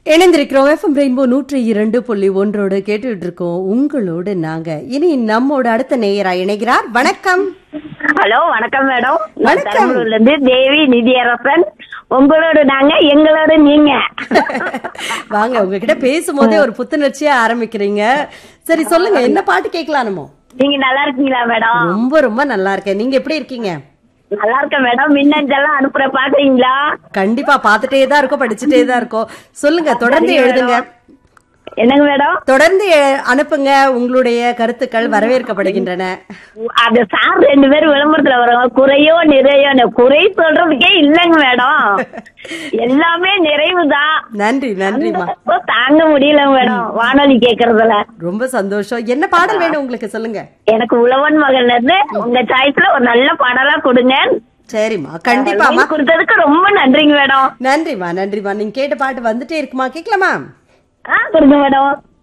இணைந்திருக்கிறோம் FM rainbow நூற்றி இரண்டு புள்ளி ஒன்றோடு கேட்டுட்டு இருக்கோம் உங்களோடு நாங்க இனி நம்மோட அடுத்த நேயரா இணைகிறார் வணக்கம் ஹலோ வணக்கம் மேடம் நான் வணக்கம். பெரம்பலூர்ல இருந்து தேவி நிதியரசன் உங்களோட நாங்க எங்களோட நீங்க வாங்க உங்ககிட்ட பேசும்போதே ஒரு புத்துணர்ச்சியா ஆரம்பிக்கிறீங்க சரி சொல்லுங்க என்ன பாட்டு கேட்கலானுமோ நீங்க நல்லா இருக்கீங்களா மேடம் ரொம்ப ரொம்ப நல்லா இருக்கேன் நீங்க எப்படி இருக்கீங்க நல்லா இருக்கேன் மேடம் மின்னஞ்செல்லாம் அனுப்புற பாக்குறீங்களா கண்டிப்பா பாத்துட்டே தான் இருக்கோம் படிச்சுட்டே தான் இருக்கோம் சொல்லுங்க தொடர்ந்து சரி, எழுதுங்க என்னங்க மேடம் தொடர்ந்து எ- அனுப்புங்க உங்களுடைய கருத்துக்கள் வரவேற்கப்படுகின்றன அது சார் ரெண்டு பேரும் விளம்பரத்துல வர்றாங்க குறையோ நிறையோ குறை சொல்றதுக்கே இல்லைங்க மேடம் எல்லாமே நிறைவுதான் நன்றி நன்றிமா அப்போ தாங்க முடியல மேடம் வானொலி கேக்குறதுல ரொம்ப சந்தோஷம் என்ன பாடல் வேணும் உங்களுக்கு சொல்லுங்க எனக்கு உழவன் மகன்ல இருந்து உங்க சாய்ஸ்ல ஒரு நல்ல பாடலா கொடுங்க சரிம்மா கண்டிப்பாமா line கொடுத்ததுக்கு ரொம்ப நன்றிங்க மேடம் நன்றிம்மா நன்றிம்மா நீங்க கேட்ட பாட்டு வந்துட்டே இருக்குமா கேட்கலாமா ஆ கொடுங்க மேடம்